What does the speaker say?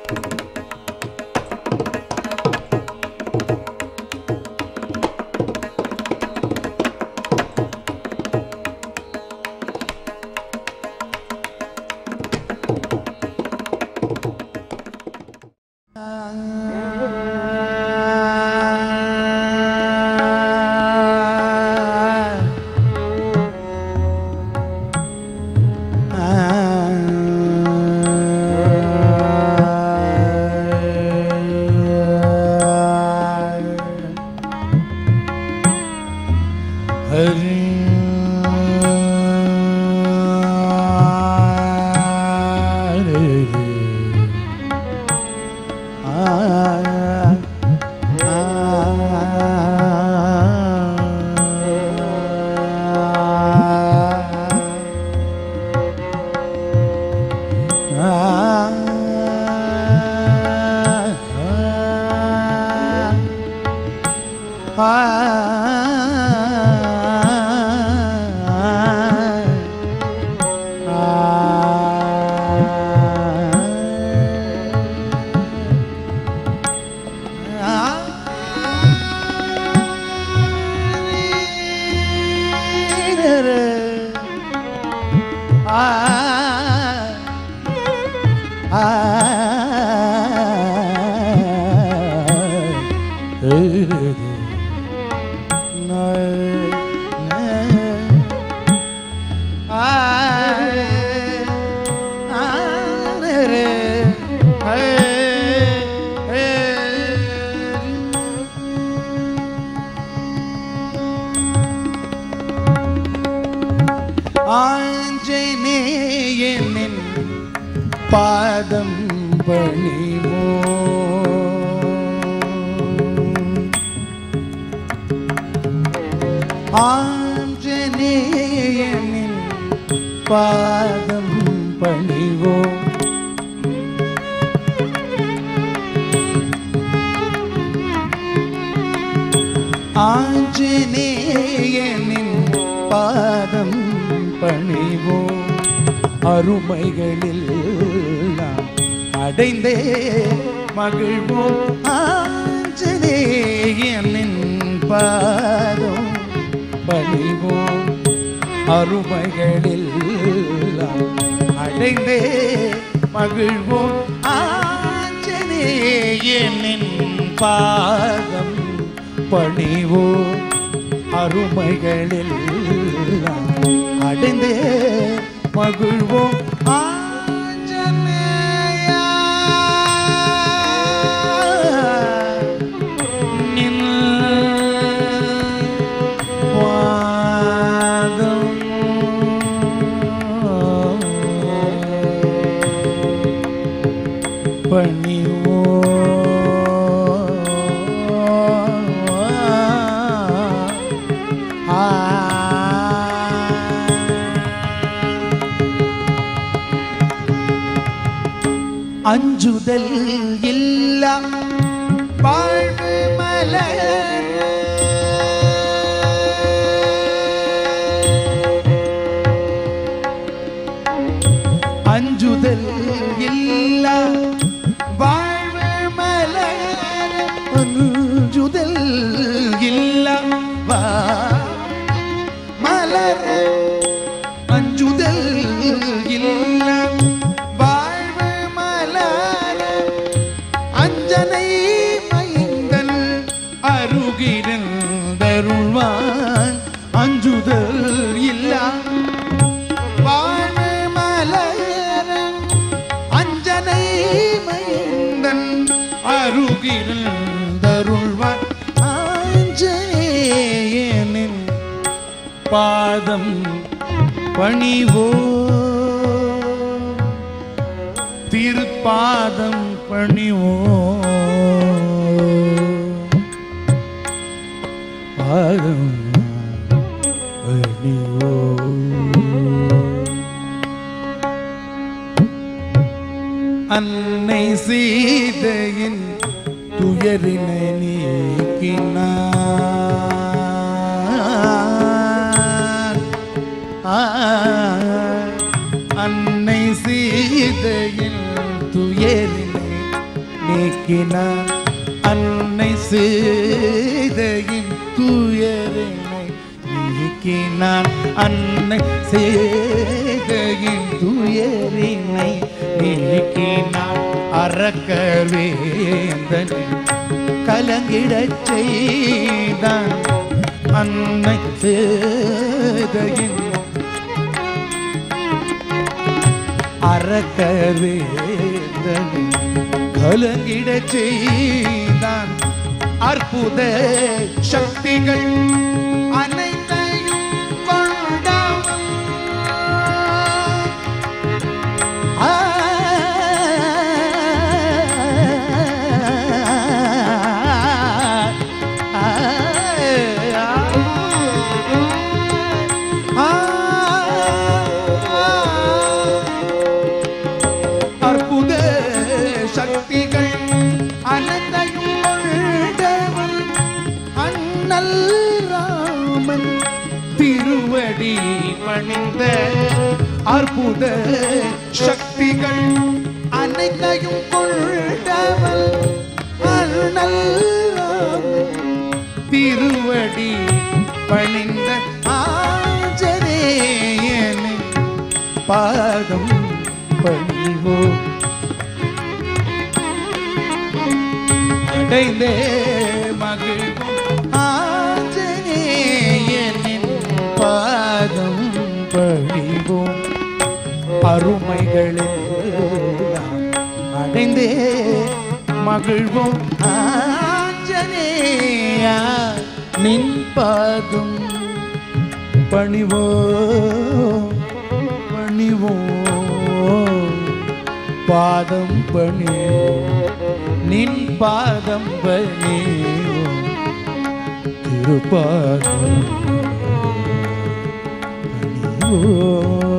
ஆஞ்சநேயனின் பாதம் பணிவோ ஆஞ்சநேயனின் பாதம் பணிவோ ஆஞ்சநேயனின் பாதம் பணிவோ அருமைகளில் நாம் அடைந்தே மகிழ்வோம் ஆஞ்சநேயனின் பாதம் பணிவோம் அருமைகளில் நாம் அடைந்தே மகிழ்வோம் ஆஞ்சநேயனின் பாதம் பணிவோம் அருமைகளில் நாம் அடைந்தே மகிழ்வோம் ஆஞ்சநேயா நின் பாதம் பணிவோ அஞ்சுதல் இல்ல வாழ்வு மலர் அஞ்சுதல் இல்ல வாழ்வு மலர் அஞ்சுதல் இல்ல வா- மலர் அஞ்சுதல் இல்ல வாழ்வு மலர் அஞ்சனை மைந்தன் அருகிருந்தருள்வான் அஞ்சுதல் இல்லா வாழ்வு மலர் அஞ்சனை மைந்தன் அருகிருந்தருள்வான் ஆஞ்சநேயனின் பாதம் பணிவோ திருப்பாதம் பணிவோ பாதம் பணிவோ அன்னை சீதையின் துயரினை நீக்கினார் ஆ, அன்னை சீதையின் துயரினை நீக்கினான் அன்னை சேதையின் துயரினை நீக்கினான் அன்னை சேதையின் துயரினை நீக்கினான் அறக்கர் வேந்தனை கலங்கிடச் செய்தான் அன்னை சேதையின் அறக்கவேதனை கலங்கிடச் செய்தான் அற்புத சக்திகள் அனைத்தையும் கொண்டவன் ஆ அற்புத சக்திகள் அனைத்தையும் கொண்டவன் அண்ணல் ராமன் திருவடி பணிந்த அற்புத சக்திகள் அனைத்தையும் கொண்டவன் அண்ணல் ராமன் திருவடி பணிந்த ஆஞ்சநேயனை பாதம் பணிவோம் அடைந்தே மகிழ்வோம் ஆஞ்சநேயனின் பாதம் பணிவோம் அருமைகளெல்லாம் அடைந்தே மகிழ்வோம் ஆஞ்சநேயா நின் பாதம் பணிவோம் பணிவோம் பாதம் பணிவோம் நின் பாதம் பணிவோம் திருப்பாதம் பணிவோம்